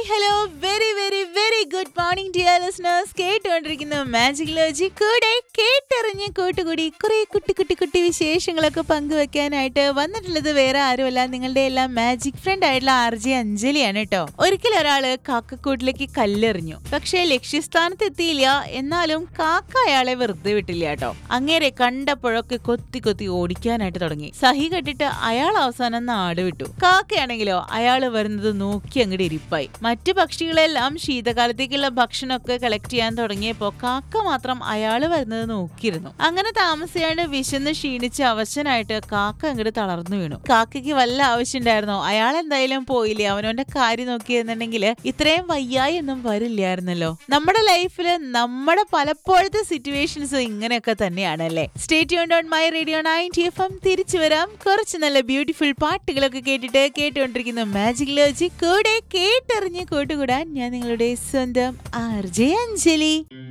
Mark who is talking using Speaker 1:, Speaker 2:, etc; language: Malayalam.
Speaker 1: hello very very very good morning dear listeners കേട്ടുകൊണ്ടിരിക്കുന്ന മാജിക് ലോജി കൂടെ കേട്ടറിഞ്ഞ് കൂട്ടുകൂടി കുറെ കുട്ടി കുട്ടി കുട്ടി വിശേഷങ്ങളൊക്കെ പങ്കുവെക്കാനായിട്ട് വന്നിട്ടുള്ളത് വേറെ ആരുമല്ല നിങ്ങളുടെ എല്ലാം മാജിക് ഫ്രണ്ട് ആയിട്ടുള്ള ആർ ജെ അഞ്ജലിയാണ് കേട്ടോ ഒരിക്കൽ ഒരാള് കാക്കക്കൂട്ടിലേക്ക് കല്ലെറിഞ്ഞു പക്ഷേ ലക്ഷ്യസ്ഥാനത്ത് എത്തിയില്ല എന്നാലും കാക്ക അയാളെ വെറുതെ വിട്ടില്ല കേട്ടോ അങ്ങേരെ കണ്ടപ്പോഴൊക്കെ കൊത്തി കൊത്തി ഓടിക്കാനായിട്ട് തുടങ്ങി സഹി കെട്ടിട്ട് അയാൾ അവസാനം നാട് വിട്ടു കാക്കയാണെങ്കിലോ അയാൾ വരുന്നത് നോക്കി അങ്ങോട്ട് ഇരിപ്പായി മറ്റു പക്ഷികളെല്ലാം ശീതകാലത്തേക്കുള്ള ഭക്ഷണമൊക്കെ കളക്ട് ചെയ്യാൻ തുടങ്ങിയപ്പോ കാക്ക മാത്രം അയാൾ വരുന്നത് നോക്കിയിരുന്നു അങ്ങനെ താമസിയാണ്ട് വിശന്ന് ക്ഷീണിച്ച് അവശനായിട്ട് കാക്ക അങ്ങോട്ട് തളർന്നു വീണു കാക്കയ്ക്ക് വല്ല ആവശ്യം ഉണ്ടായിരുന്നോ അയാൾ എന്തായാലും പോയില്ലേ അവനവന്റെ കാര്യം നോക്കിയിരുന്നുണ്ടെങ്കിൽ ഇത്രയും വയ്യായി ഒന്നും വരില്ലായിരുന്നല്ലോ നമ്മുടെ ലൈഫിൽ നമ്മുടെ പലപ്പോഴത്തെ സിറ്റുവേഷൻസ് ഇങ്ങനെയൊക്കെ തന്നെയാണല്ലേ stay on my radio ninety F M തിരിച്ചു വരാം കുറച്ച് നല്ല ബ്യൂട്ടിഫുൾ പാട്ടുകളൊക്കെ കേട്ടിട്ട് കേട്ടുകൊണ്ടിരിക്കുന്ന മാജിക് ലോജി കൂടെ കേട്ടറിഞ്ഞ് കൂട്ടുകൂടാൻ ഞാൻ നിങ്ങളുടെ സ്വന്തം ആർ ജെ അഞ്ജലി